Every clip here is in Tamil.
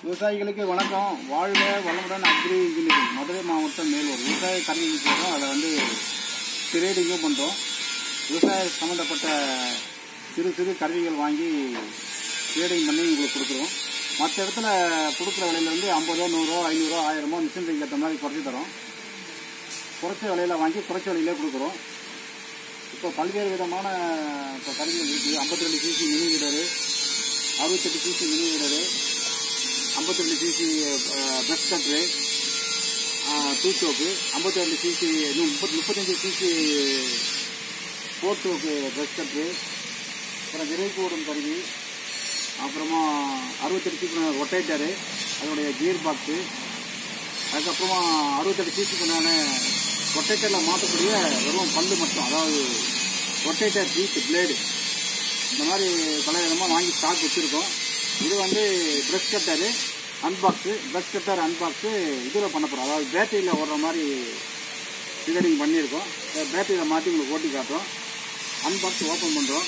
விவசாயிகளுக்கு வணக்கம் வாழ்க வளமுடன் அக்ரி இன்ஜினியரிங் மதுரை மாவட்டம் மேலூர் விவசாய கருவிகள் செய்கிறோம் அதை வந்து ட்ரேடிங்கும் பண்ணுறோம் விவசாய சம்மந்தப்பட்ட சிறு சிறு கருவிகள் வாங்கி ட்ரேடிங் பண்ணி உங்களுக்கு கொடுக்குறோம் மற்ற இடத்துல கொடுக்குற விலையில வந்து ஐம்பதோ நூறோ ஐநூறோ ஆயிரமோ மிஷின் ஏற்ற மாதிரி குறைச்சி தரோம் குறைச்ச விலையில வாங்கி குறைச்ச விலையிலே கொடுக்குறோம் இப்போ பல்வேறு விதமான இப்போ கருவிகள் இருக்குது ஐம்பத்தி ரெண்டு சிசி மினி வீடரு அறுபத்தெட்டு சிசி மினி வீடரு ஐம்பத்தி ரெண்டு சிசி பிரஷ் கட்ரு டூ சோக்கு ஐம்பத்தி ரெண்டு சிசி முப்பத்தி முப்பத்தஞ்சு CC four choke brush cutter அப்புறம் விரைவு ஓடும் கருவி அப்புறமா அறுபத்தெட்டு சிசி ரொட்டேட்டரு அதனுடைய கியர் பாக்ஸு அதுக்கப்புறமா அறுபத்தெட்டு சிசிக்குண்டான ரொட்டேட்டரில் மாற்றக்கூடிய வெறும் பல்லு மட்டும் அதாவது ரொட்டேட்டர் பீஸ் பிளேடு இந்த மாதிரி பல விதமாக வாங்கி ஸ்டாக் வச்சுருக்கோம் இது வந்து brush cutter unbox brush cutter unbox இதில் பண்ண போகிறோம் அதாவது பேட்டரியில் ஓடுற மாதிரி டிசைனிங் பண்ணியிருக்கோம் பேட்டரியில் மாற்றி உங்களுக்கு ஓட்டி காட்டுறோம் அன்பாக்ஸ் ஓப்பன் பண்ணுறோம்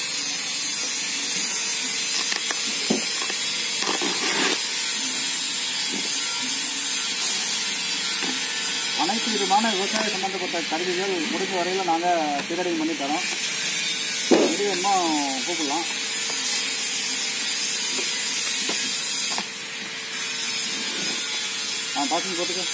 அனைத்து விதமான விவசாய சம்பந்தப்பட்ட கருவிகள் முடிஞ்ச வரையில் நாங்கள் டிசைனிங் பண்ணி தரோம் எது வேணுமோ கூப்பிடலாம் ஆ பாசிங் போட்டுக்க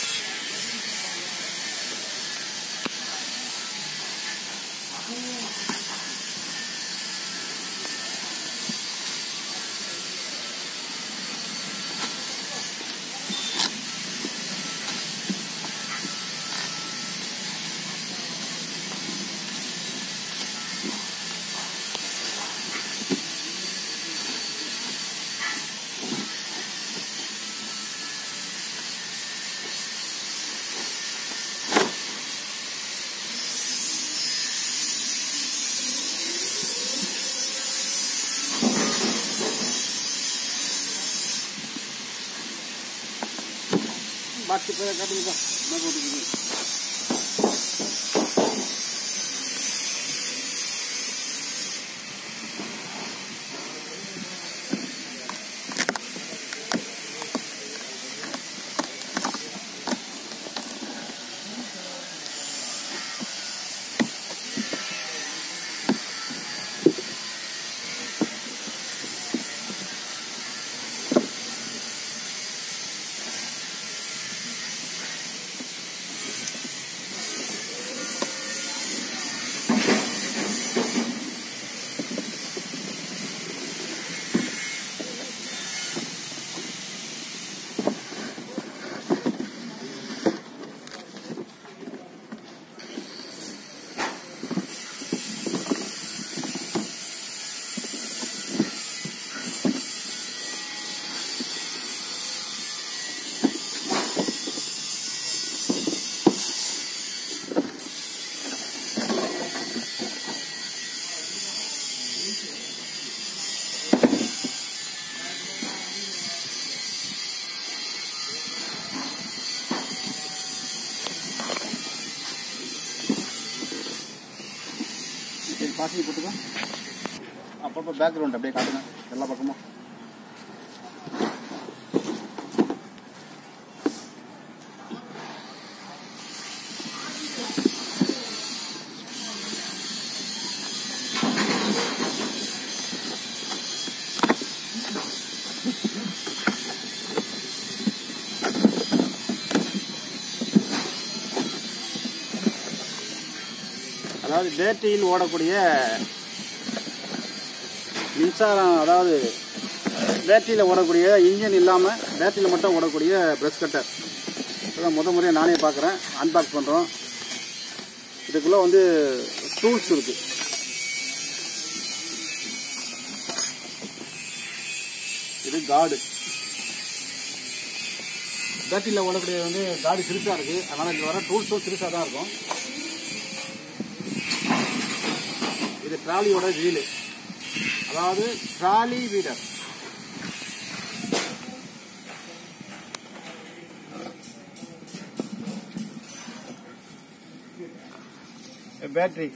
பாக்ஸ் போய் காட்டுங்கப்பா என்ன போட்டுருக்கு சரி பாசிங் போட்டுக்கோ அப்பப்போ பேக்ரவுண்ட் அப்படியே காட்டுங்க எல்லா பக்கமும் அதாவது பேட்டரியில் ஓடக்கூடிய மின்சாரம் அதாவது பேட்டரியில் ஓடக்கூடிய இன்ஜின் இல்லாமல் பேட்டரியில் மட்டும் ஓடக்கூடிய ப்ரெஷ் கட்டர் இதான் முத முறையாக நானே பார்க்குறேன் அன்பாக்ஸ் பண்ணுறோம் இதுக்குள்ளே வந்து டூல்ஸ் இருக்குது இது காடு பேட்டரியில் ஓடக்கூடிய வந்து காடு சிறுசாக இருக்குது அதனால் இதில் வர டூல்ஸும் சிறுசாக தான் இருக்கும் இது ட்ராலியோட வீலு அதாவது ட்ராலி வீடர் பேட்டரி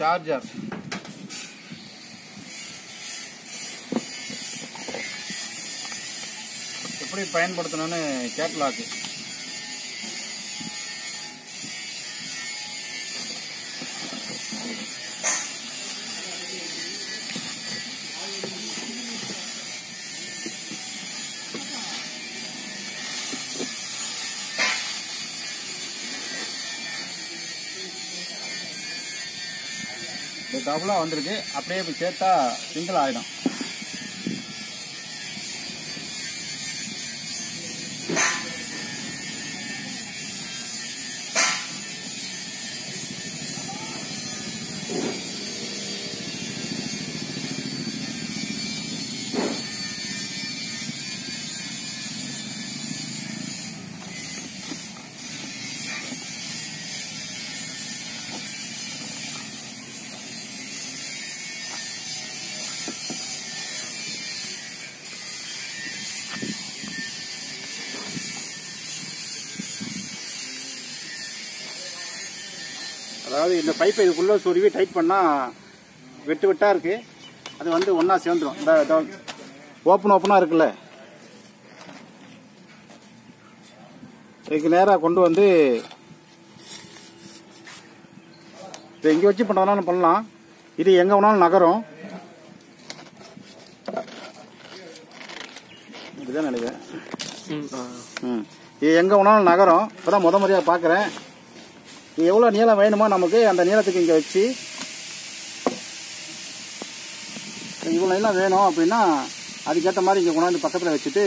சார்ஜர் எப்படி பயன்படுத்தணும்னு கேட்லாக்கு இது டபுளாக வந்திருக்கு அப்படியே இப்போ சேர்த்தா சிங்கிள் ஆகிடும் அதாவது இந்த பைப்பை இதுக்குள்ளே சொருவி டைட் பண்ணால் வெட்டு வெட்டாக இருக்கு அது வந்து ஒன்றா சேர்ந்துடும் இந்த ஓப்பன் ஓப்பனாக இருக்குல்ல இதுக்கு நேராக கொண்டு வந்து இதை இங்கே வச்சு பண்ணுறதுனாலும் பண்ணலாம் இது எங்கே வேணாலும் நகரும் இதுதான் நினைக்கிறேன் ம் இது எங்கே வேணாலும் நகரும் இப்போ தான் முத முறையாக பார்க்குறேன் இது எவ்வளோ நீளம் வேணுமோ நமக்கு அந்த நீளத்துக்கு இங்கே வச்சு இவ்வளோ நீளம் வேணும் அப்படின்னா அதுக்கேற்ற மாதிரி இங்கே கொண்டாந்து பக்கத்தில் வச்சுட்டு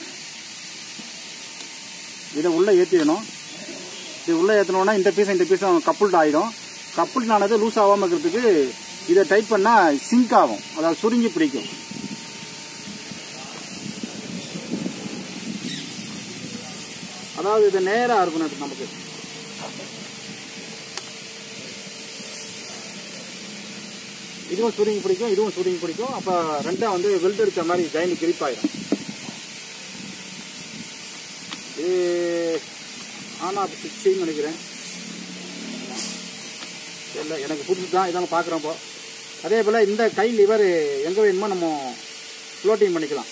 இதை உள்ளே ஏற்றிடணும் இது உள்ளே ஏற்றணுன்னா இந்த பீஸும் இந்த பீஸும் கப்புல்ட் ஆகிடும் கப்புல்ட் ஆனது லூஸ் ஆகாமல் இருக்கிறதுக்கு இதை டைட் பண்ணால் சிங்க் ஆகும் அதாவது சுருங்கி பிடிக்கும் அதாவது இது நேராக இருக்கணும் நமக்கு இதுவும் சுருங்கி பிடிக்கும் இதுவும் சுருங்கி பிடிக்கும் அப்போ ரெண்டும் வந்து வெல்ட் அடிச்ச மாதிரி ஜாயின் கிரிப் ஆயிடும் இது ஆனா சிக்ஸ்டின்னு நினைக்கிறேன் இல்லை எனக்கு புதுசு தான் இதாங்க பார்க்குறோம் இப்போ அதே போல் இந்த கை லிவர் எங்கே வேணுமோ நம்ம ஃப்ளோட்டிங் பண்ணிக்கலாம்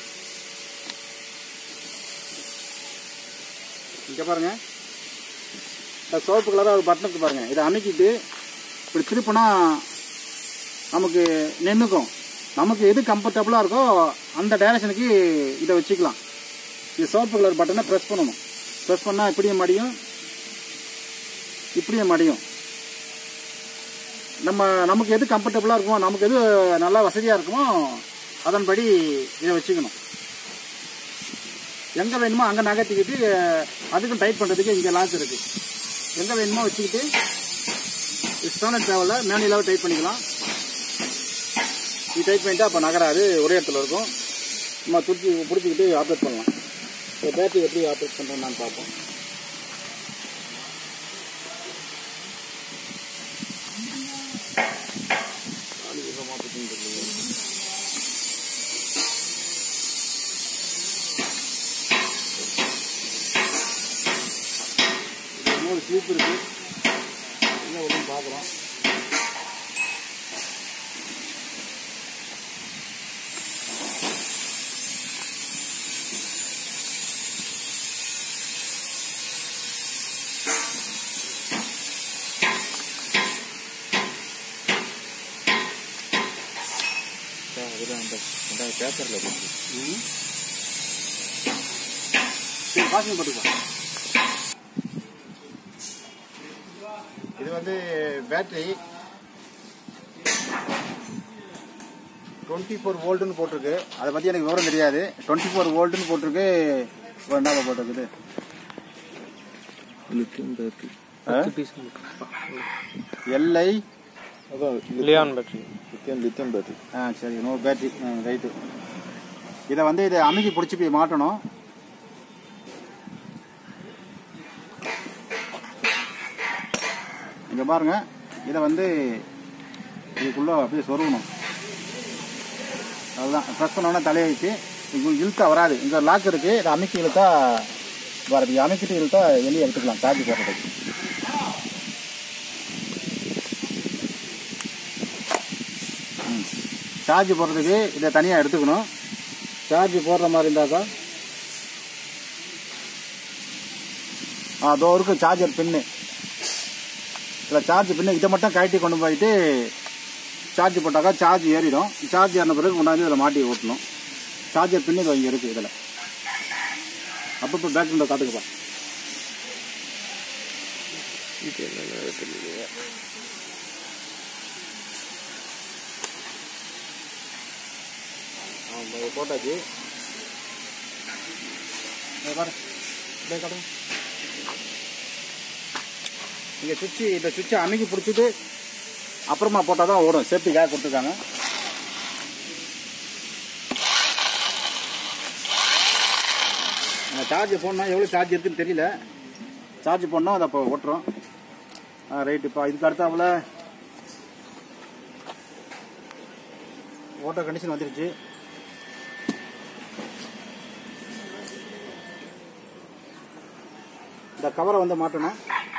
இங்கே பாருங்க இந்த சிவப்பு கலராக ஒரு பட்டனுக்கு பாருங்க இதை அமைக்கிட்டு இப்படி திருப்பினா நமக்கு நின்றுக்கும் நமக்கு எது கம்ஃபர்டபுளாக இருக்கோ அந்த டைரக்ஷனுக்கு இதை வச்சுக்கலாம் இது சிவப்பு கலர் பட்டனை ப்ரெஸ் பண்ணணும் ப்ரெஸ் பண்ணால் இப்படியும் மடியும் இப்படியும் மடியும் நம்ம நமக்கு எது கம்ஃபர்டபுளாக இருக்குமோ நமக்கு எது நல்லா வசதியாக இருக்குமோ அதன்படி இதை வச்சுக்கணும் எங்கே வேணுமோ அங்கே நகர்த்திக்கிட்டு அதுக்கும் டைட் பண்ணுறதுக்கு இங்கே லாக் இருக்குது எங்கே வேணுமோ வச்சுக்கிட்டு இஷ்டான தேவையில்ல மேனுவலாக டைட் பண்ணிக்கலாம் இது டைட் பண்ணிட்டா அப்போ நகராது ஒரே இடத்துல இருக்கும் நம்ம துடிச்சு பிடிச்சிக்கிட்டு ஆப்ரேட் பண்ணலாம் இப்போ பேட்டரி எப்படி ஆப்ரேட் பண்ணுறோன்னு பார்ப்போம் இது இன்னொரு ஸ்லீப் இருக்கு என்ன ஒன்றும் பார்க்குறோம் பேப்பரில் ம். சரி பாசிங் போட்டுக்கலாம் இது வந்து பேட்டரி டுவெண்ட்டி ஃபோர் வோல்ட்டுன்னு போட்டிருக்கு அதை பற்றி எனக்கு விவரம் தெரியாது டுவெண்ட்டி ஃபோர் வோல்ட்டுன்னு போட்டிருக்கு இப்போ என்னவா போட்டிருக்குது லித்தியம் பேட்டரி ஆ? பத்து பீஸ் எல்ஐ அதான் ion battery lithium lithium battery ஆ சரி இன்னொரு பேட்டரி ரைட்டு இதை வந்து இதை அமைக்கி பிடிச்சி போய் மாட்டணும் இங்கே பாருங்க இதை வந்து இதுக்குள்ளே அப்படியே சொருகணும் அதுதான் ப்ரெஸ் பண்ணோன்னே தலையை வச்சு இங்கே இழுத்தா வராது இங்கே லாக் இருக்குது இதை அமைக்கி இழுத்தா வராது இதை அமைக்கிட்டு இழுத்தா வெளியே எடுத்துக்கலாம் சார்ஜ் போடுறதுக்கு சார்ஜ் போடுறதுக்கு இதை தனியாக எடுத்துக்கணும் சார்ஜ் போடுற மாதிரி இருந்தாக்கா ஆ அதோ இருக்கு சார்ஜர் பின்னு இதில் சார்ஜ் பின்னு இதை மட்டும் கழட்டி கொண்டு போயிட்டு சார்ஜ் போட்டாக்கா சார்ஜ் ஏறிடும் சார்ஜ் ஏறின பிறகு கொண்டாந்து இதில் மாட்டி ஓட்டணும் சார்ஜர் பின்னு இது இங்கே இருக்குது இதில் அப்பப்போ பேக் விண்டோ காட்டுக்குப்பா இது என்னன்னு தெரியலையே ஆமாம் இது போட்டாச்சு இதை பாரு அப்படியே காட்டுங்க இங்கே சுவிட்சு இந்த சுவிட்சை அமைக்கி பிடிச்சிட்டு அப்புறமா போட்டால் தான் ஓடும் சேஃப்டிக்காக கொடுத்துருக்காங்க சார்ஜ் போடணும் எவ்வளோ சார்ஜ் இருக்குன்னு தெரியல சார்ஜ் பண்ணோம் அதை அப்போ ஓட்டுறோம் ஆ ரைட்டு இப்போ இதுக்கு அடுத்தாப்புல ஓட்டோ கண்டிஷன் வந்துருச்சு இந்த கவரை வந்து மாட்டணும்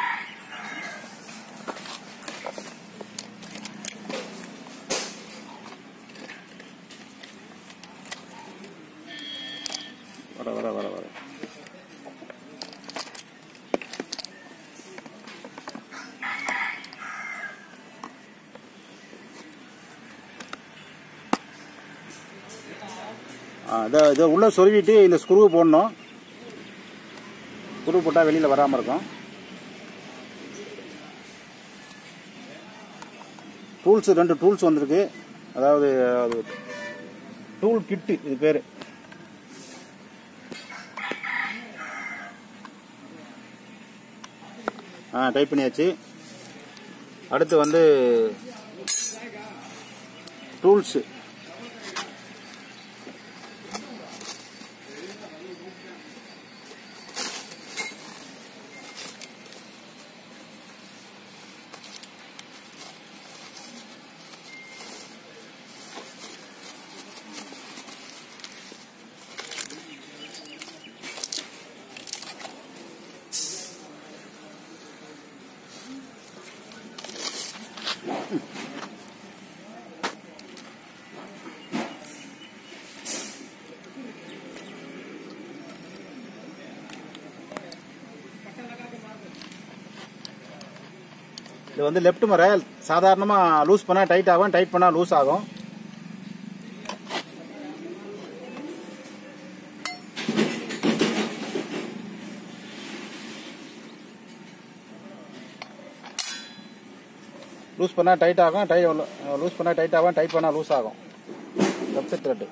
வர வர வர வர ஆ, இதை இதை உள்ளே சொருவிட்டு இந்த ஸ்க்ரூ போடணும் ஸ்க்ரூ போட்டால் வெளியில் வராமல் இருக்கும் டூல்ஸ் ரெண்டு டூல்ஸ் வந்திருக்கு அதாவது அது டூல் கிட்டு இது பேர் ஆ டைப் பண்ணியாச்சு அடுத்து வந்து டூல்ஸு இது வந்து லெஃப்ட் முறை சாதாரணமாக லூஸ் பண்ணால் டைட் ஆகும் டைட் பண்ணால் லூஸ் ஆகும் லூஸ் பண்ணால் டைட் ஆகும் டை லூஸ் பண்ணால் டைட் ஆகும் டைட் பண்ணால் லூஸ் ஆகும் லெஃப்ட் த்ரெட்டு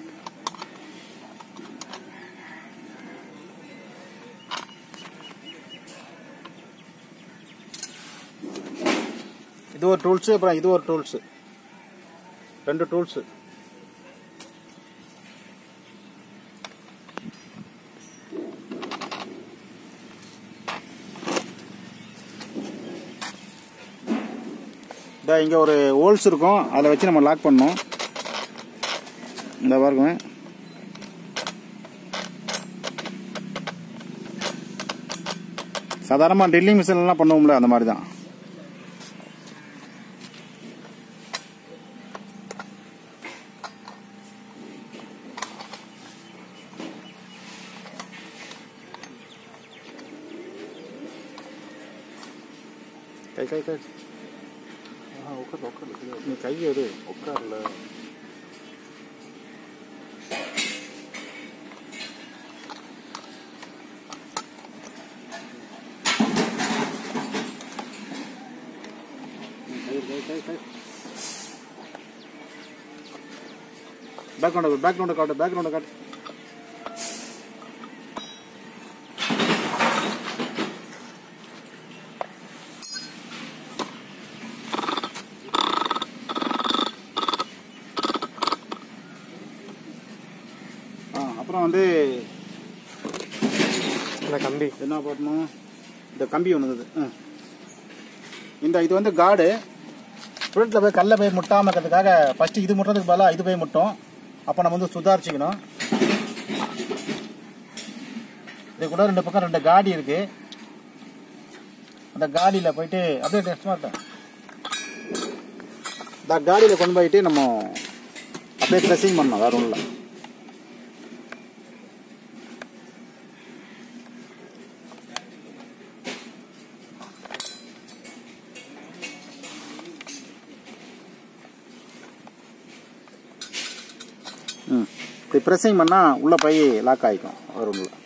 இது ஒரு டூல்ஸு அப்புறம் இது ஒரு டூல்ஸு ரெண்டு டூல்ஸு இதா இங்கே ஒரு ஹோல்ஸ் இருக்கும் அதில் வச்சு நம்ம லாக் பண்ணணும் இந்த பாருங்க சாதாரணமாக ட்ரில்லிங் மிஷின்லாம் பண்ணுவோம்ல அந்த மாதிரி தான் கை கை கை உட்கார்ல உட்கார்ல நீ கை எடு உட்கார்ல பேக்ரவுண்ட் பேக்ரவுண்ட் காட்டு பேக்ரவுண்ட் காட்டு ஆ அப்புறம் வந்து இந்த கம்பி என்ன போடணும் இந்த கம்பி ஒன்று இருந்தது ஆ. இந்த இது வந்து காடு ஃப்ரண்ட்டில் போய் கல்ல போய் முட்டாமல் இருக்கிறதுக்காக ஃபஸ்ட்டு இது முட்டுறதுக்கு பதிலாக இது போய் முட்டும் அப்போ நம்ம வந்து சுதாரிச்சுக்கணும் இது கூட ரெண்டு பக்கம் ரெண்டு காடி இருக்கு அந்த காடியில் போயிட்டு அப்படியே டெஸ்ட் மாட்டேன் இந்த காடியில் கொண்டு போயிட்டு நம்ம அப்படியே ப்ரெஸ்ஸிங் பண்ணணும் வேறு ஒன்றும் இல்லை ம் இப்படி ப்ரெஸ்ஸிங் பண்ணால் உள்ளே போய் லாக் ஆகிக்கும் வேறு ஒன்றும் இல்லை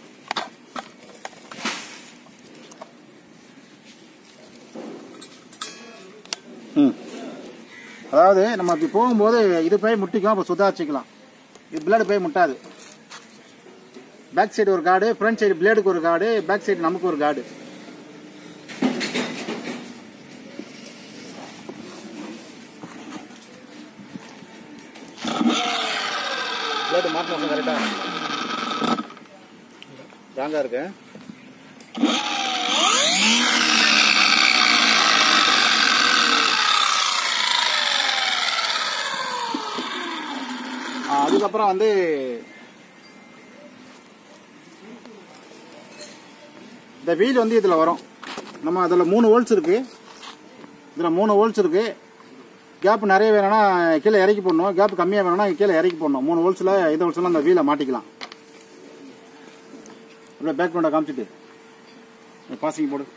ம் அதாவது நம்ம அப்படி போகும்போது இது போய் முட்டிக்கும் அப்போ சுதாரிச்சிக்கலாம் இது பிளேடு போய் முட்டாது பேக் சைடு ஒரு கார்டு ஃப்ரண்ட் சைடு பிளேடுக்கு ஒரு கார்டு பேக் சைடு நமக்கு ஒரு கார்டு பிளேடு மாட்டணும் கரெக்டாக ராங்காக இருக்கு ஆ, அதுக்கப்புறம் வந்து இந்த வீல் வந்து இதில் வரும் நம்ம அதில் மூணு ஹோல்ஸ் இருக்கு இதில் மூணு ஹோல்ஸ் இருக்கு கேப் நிறைய வேணும்னா கீழே இறக்கி போடணும் கேப் கம்மியாக வேணும்னா கீழே இறக்கி போடணும் மூணு ஹோல்ஸில் இந்த ஹோல்ஸ்லாம் அந்த வீலை மாட்டிக்கலாம் அப்படியே பேக் பண்ண காமிச்சிட்டு பாசிங் போடு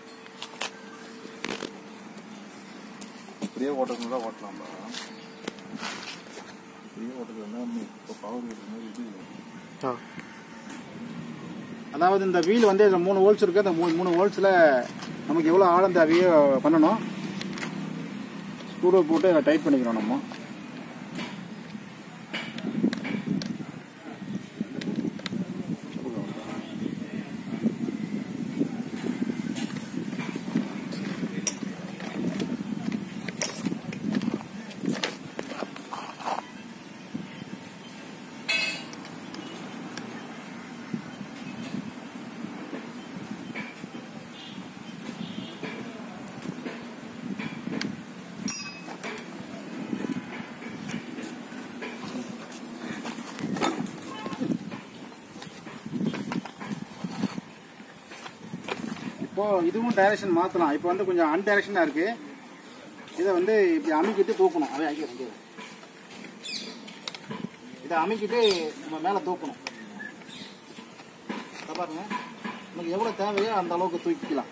இப்படியே ஓட்டணும்னா ஓட்டலாம்ப்பா இப்படியே ஓட்டுறதுனா இப்போ பவர் இது ஆ அதாவது இந்த வீல் வந்து இதில் மூணு ஹோல்ஸ் இருக்கு அந்த மூணு மூணு ஹோல்ஸில் நமக்கு எவ்வளோ ஆழம் தேவையோ பண்ணணும் ஸ்க்ரூவை போட்டு டைட் பண்ணிக்கிறோம் நம்ம இப்போ இதுவும் டைரக்ஷன் மாற்றலாம் இப்போ வந்து கொஞ்சம் அன்டைரக்ஷனாக இருக்கு இதை வந்து இப்படி அமுக்கிட்டு தூக்கணும் அதே அங்கே வந்து இதை அமுக்கிட்டு நம்ம மேலே தூக்கணும் இதை பாருங்க நமக்கு எவ்வளோ தேவையோ அந்த அளவுக்கு தூக்கிக்கலாம்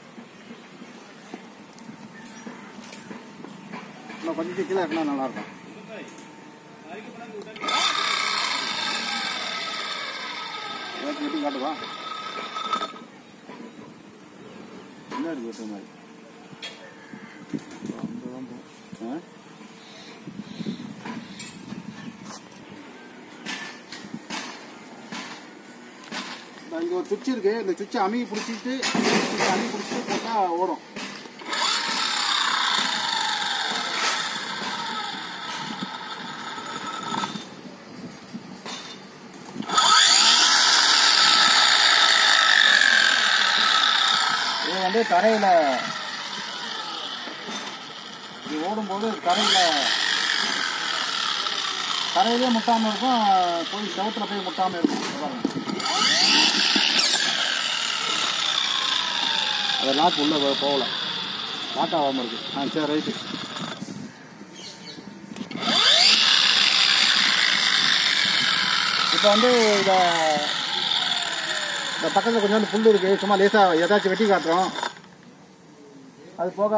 இன்னும் கொஞ்சம் கீழே இருந்தால் நல்லா இருக்கும் ஏதாச்சும் வெட்டி காட்டுவா முன்னாடி வெட்டுற மாதிரி ஆ? இந்த இங்க ஒரு சுவிட்ச் இருக்கு இந்த சுவிட்சை அமுகி பிடிச்சிட்டு அமுகி பிடிச்சிட்டு போட்டா ஓடும் இது வந்து தரையில இது ஓடும்போது தரையில தரையிலே முட்டாம இருக்கும் போய் செவத்துல போய் முட்டாம இருக்கும் இங்க பாருங்க. அது லாக் உள்ள போ- போகல லாக் ஆகாம இருக்கு ஆ சரி ரைட்டு இப்போ வந்து இதை இந்த பக்கத்தில் கொஞ்சோண்டு புல் இருக்கு சும்மா லேசாக ஏதாச்சும் வெட்டி காட்டுறோம் அது போக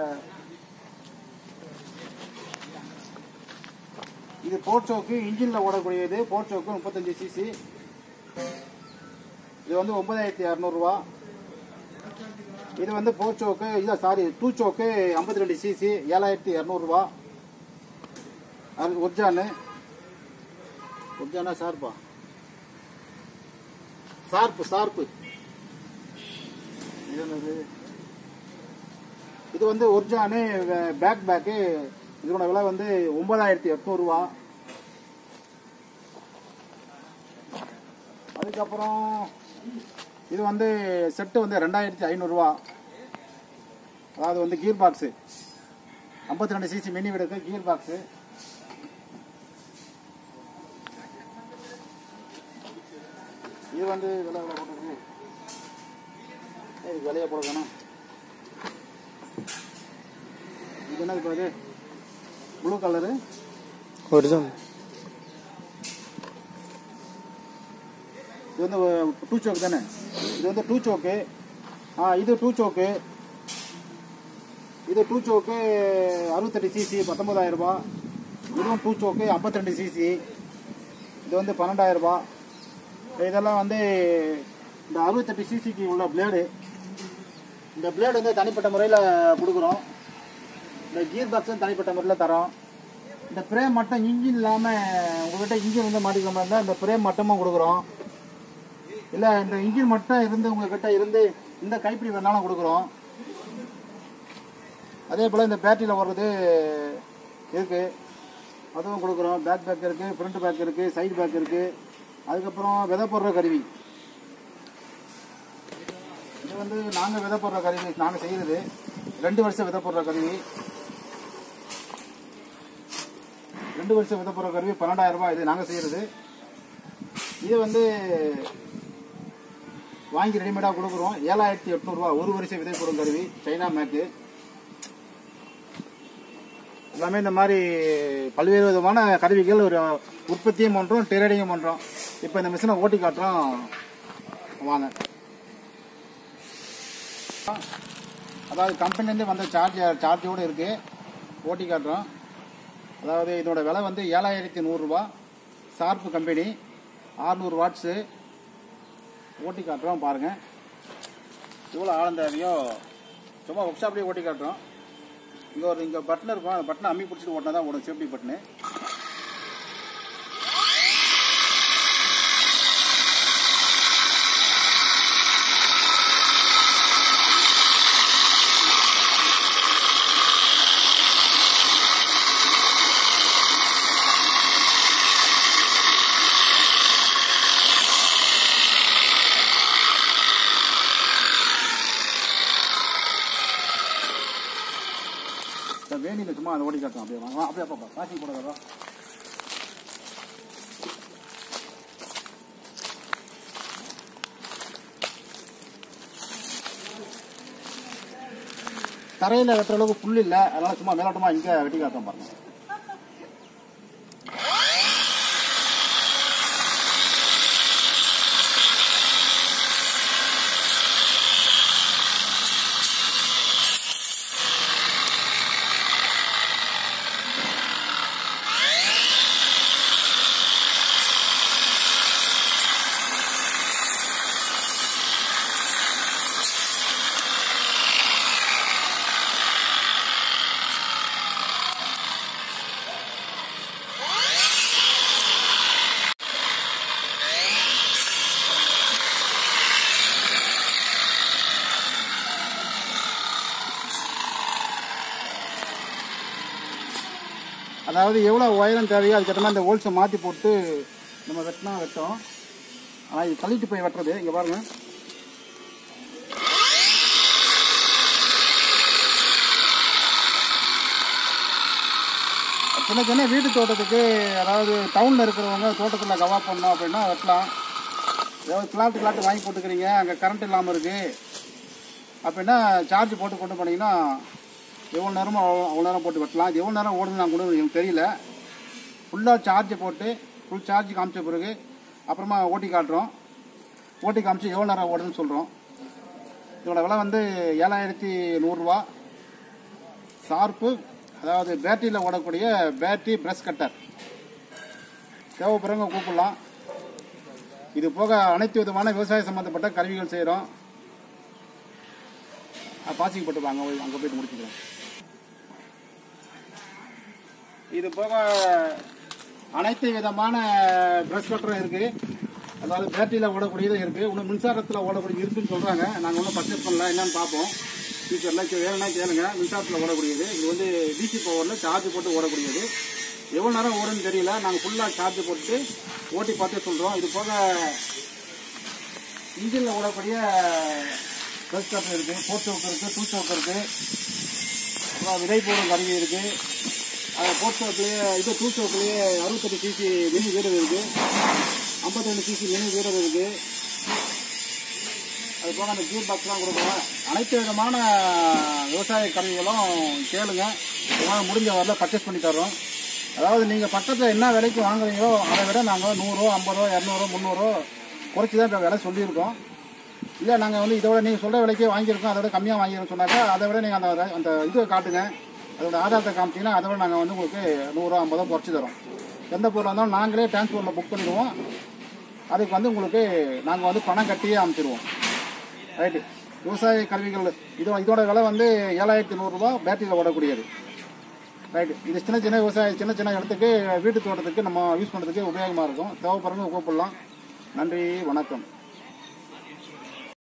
இது போர்ச்சோக்கு இன்ஜினில் ஓடக்கூடியது போர்ச்சோக்கு முப்பத்தஞ்சு சிசி இது வந்து ஒன்பதாயிரத்தி இரநூறுவா இது வந்து போர்ச்சோக்கு இல்லை சாரி டூ சோக்கு ஐம்பத்தி ரெண்டு சிசி ஏழாயிரத்தி இரநூறுவா அது ஒர்ஜானு ஒர்ஜானா சார்பா சார்பு சார்பு இது என்னது இது வந்து ஒர்ஜானு பேக் பேக்கு இதனோட விலை வந்து ஒன்பதாயிரத்தி எட்நூறுவா அதுக்கப்புறம் இது வந்து செட்டு வந்து ரெண்டாயிரத்தி ஐநூறுரூவா அதாவது வந்து கீர் பாக்ஸு ஐம்பத்தி ரெண்டு சிசி மினி விடுக்கு கீர் பாக்ஸு இது வந்து விலை விலை போட்டுருக்கு இது விலையை போடணும் இது என்னது பாரு ப்ளூ கலரு ஒரிஜினல் இது வந்து டூ சோக்கு தானே இது வந்து டூ சோக்கு ஆ இது டூ சோக்கு இது டூ சோக்கு அறுபத்தெட்டு சிசி பத்தொன்பதாயிரம் ரூபாய் இதுவும் டூ சோக்கு ஐம்பத்திரெண்டு சிசி இது வந்து பன்னெண்டாயிரம் ரூபாய் இதெல்லாம் வந்து இந்த அறுபத்தெட்டு சிசிக்கு உள்ள பிளேடு இந்த பிளேடு வந்து தனிப்பட்ட முறையில் கொடுக்குறோம் இந்த கீர் பாக்ஸும் தனிப்பட்ட முறையில் தரோம் இந்த பிரேம் மட்டும் இன்ஜின் இல்லாமல் உங்கள்கிட்ட இன்ஜின் வந்து மாட்டிக்கிற மாதிரி இருந்தால் இந்த பிரேம் மட்டுமும் கொடுக்குறோம் இல்லை இந்த இன்ஜின் மட்டும் இருந்து உங்ககிட்ட இருந்து இந்த கைப்பிடி வேணாலும் கொடுக்குறோம் அதே போல் இந்த பேட்டரியில் வர்றது இருக்குது அதுவும் கொடுக்குறோம் பேக் பேக் இருக்குது ஃப்ரண்ட் பேக் இருக்குது சைடு பேக் இருக்குது அதுக்கப்புறம் விதை போடுற கருவி இது வந்து நாங்கள் விதை போடுற கருவி நாங்கள் செய்கிறது ரெண்டு வருஷம் விதை போடுற கருவி ரெண்டு வருஷம் விதை போடுற கருவி பன்னெண்டாயிரம் ரூபாய் இது நாங்கள் செய்கிறது இது வந்து வாங்கி ரெடிமேடாக கொடுக்குறோம் ஏழாயிரத்தி எட்நூறுபா ஒரு வருஷம் விதை போடும் கருவி சைனா மேக்கு எல்லாமே இந்த மாதிரி பல்வேறு விதமான கருவிகள் ஒரு உற்பத்தியும் பண்ணுறோம் ட்ரேடிங்கும் பண்ணுறோம் இப்போ இந்த மிஷினை ஓட்டி காட்டுறோம் வாங்க அதாவது கம்பெனிலேருந்து வந்த சார்ஜ் சார்ஜோடு இருக்குது ஓட்டி காட்டுறோம் அதாவது இதோட விலை வந்து ஏழாயிரத்தி நூறுரூவா ஷார்ப்பு கம்பெனி ஆறுநூறு வாட்ஸு ஓட்டி காட்டுறோம் பாருங்கள் எவ்வளோ ஆழம் தேவையோ சும்மா ஒர்க் ஷாப்லேயே ஓட்டி காட்டுறோம் இங்கே ஒரு இங்கே பட்டன் இருக்கும் அந்த பட்டனை அம்மி பிடிச்சிட்டு ஓட்டினா தான் ஓடும் சேஃப்டி பட்டனு இந்த வேணியில் சும்மா அதை ஓடி காட்டும் அப்படியே வாங்க. வா, அப்படியே பாப்பா காசி போடாதா தரையில் வெட்டுற அளவுக்கு புல் இல்லை அதனால சும்மா மேலோட்டமாக இங்கே வெட்டி காட்டுறோம் பாருங்க அதாவது எவ்வளோ உயரம் தேவையோ அதுக்கேற்ற மாதிரி அந்த ஹோல்ஸை மாற்றி போட்டு நம்ம வெட்டினா வெட்டோம் ஆனால் இது தள்ளிட்டு போய் வெட்டுறது இங்கே பாருங்கள் சின்ன சின்ன வீட்டு தோட்டத்துக்கு அதாவது டவுனில் இருக்கிறவங்க தோட்டத்தில் கவா பண்ணோம் அப்படின்னா வெட்டலாம் ஏதாவது பிளாட் பிளாட் வாங்கி போட்டுக்கிறீங்க அங்கே கரண்ட் இல்லாமல் இருக்குது அப்படின்னா சார்ஜ் போட்டு கொண்டு போனீங்கன்னா எவ்வளோ நேரமோ அவ்வளோ அவ்வளோ நேரம் போட்டு வெட்டலாம் இது எவ்வளோ நேரம் ஓடுதுன்னு நான் கூட எனக்கு தெரியல ஃபுல்லாக சார்ஜை போட்டு ஃபுல் சார்ஜ் காமிச்ச பிறகு அப்புறமா ஓட்டி காட்டுறோம் ஓட்டி காமிச்சு எவ்வளோ நேரம் ஓடுதுன்னு சொல்கிறோம் இதோட விலை வந்து ஏழாயிரத்தி நூறுரூவா ஷார்ப்பு அதாவது பேட்டரியில் ஓடக்கூடிய பேட்டரி ப்ரஷ் கட்டர் தேவைப்படுறவங்க கூப்பிடலாம் இது போக அனைத்து விதமான விவசாய சம்மந்தப்பட்ட கருவிகள் செய்கிறோம் பாசிக்கு போட்டு வாங்க அங்கே போயிட்டு முடிச்சுக்கிறேன் இது போக அனைத்து விதமான ப்ரஷ் கட்டரும் இருக்குது அதாவது பேட்டரியில் ஓடக்கூடியதும் இருக்குது இன்னும் மின்சாரத்தில் ஓடக்கூடியது இருக்குன்னு சொல்கிறாங்க நாங்கள் ஒன்றும் பர்ச்சேஸ் பண்ணல என்னன்னு பார்ப்போம் ஃபியூச்சரில் வேணும்னா கேளுங்க மின்சாரத்தில் ஓடக்கூடியது இது வந்து டிசி பவரில் சார்ஜ் போட்டு ஓடக்கூடியது எவ்வளோ நேரம் ஓடுன்னு தெரியல நாங்கள் ஃபுல்லாக சார்ஜ் போட்டு ஓட்டி பார்த்து சொல்கிறோம் இது போக இன்ஜினில் ஓடக்கூடிய ப்ரெஸ் கட்டர் இருக்குது ஃபோர் சோக்கு இருக்குது டூ சோக்கு இருக்குது அப்புறம் விதை போடும் கருவி இருக்குது அது ஃபோர் சோக்குலேயே இது டூ சோக்குலேயே அறுபத்தெட்டு சிசி மினி வீரர் இருக்குது ஐம்பத்தெண்டு சிசி மினி வீரர் இருக்குது அது போக அந்த கீர் பாக்ஸ்லாம் கொடுக்குறோம் அனைத்து விதமான விவசாய கருவிகளும் கேளுங்க உங்களால் முடிஞ்ச வரல பர்ச்சேஸ் பண்ணி தர்றோம் அதாவது நீங்கள் பக்கத்தில் என்ன விலைக்கு வாங்குறீங்களோ அதை விட நாங்கள் நூறோ ஐம்பதோ இரநூறோ முந்நூறோ குறைச்சி தான் இந்த விலை சொல்லியிருக்கோம் இல்லை நாங்கள் வந்து இதோட நீங்கள் சொல்கிற விலைக்கே வாங்கியிருக்கோம் அதோட கம்மியாக வாங்கியிருக்கோம் சொன்னாக்கா அதை விட நீங்கள் அந்த அந்த இது காட்டுங்க அதோட ஆதாரத்தை காமிச்சிங்கன்னா அதை விட நாங்கள் வந்து உங்களுக்கு நூறுரூவா ஐம்பதோ குறைச்சி தரோம் எந்த பொருளாக இருந்தாலும் நாங்களே டிரான்ஸ்போர்ட்டில் புக் பண்ணிடுவோம் அதுக்கு வந்து உங்களுக்கு நாங்கள் வந்து பணம் கட்டியே அமைச்சிருவோம் ரைட்டு விவசாய கருவிகள் இதோட இதோட விலை வந்து ஏழாயிரத்தி நூறுரூவா பேட்டரியில் ஓடக்கூடியது ரைட்டு இது சின்ன சின்ன விவசாய சின்ன சின்ன இடத்துக்கு வீட்டு தோட்டத்துக்கு நம்ம யூஸ் பண்ணுறதுக்கு உபயோகமாக இருக்கும் தேவைப்படுறவங்க கூப்பிடலாம் நன்றி வணக்கம்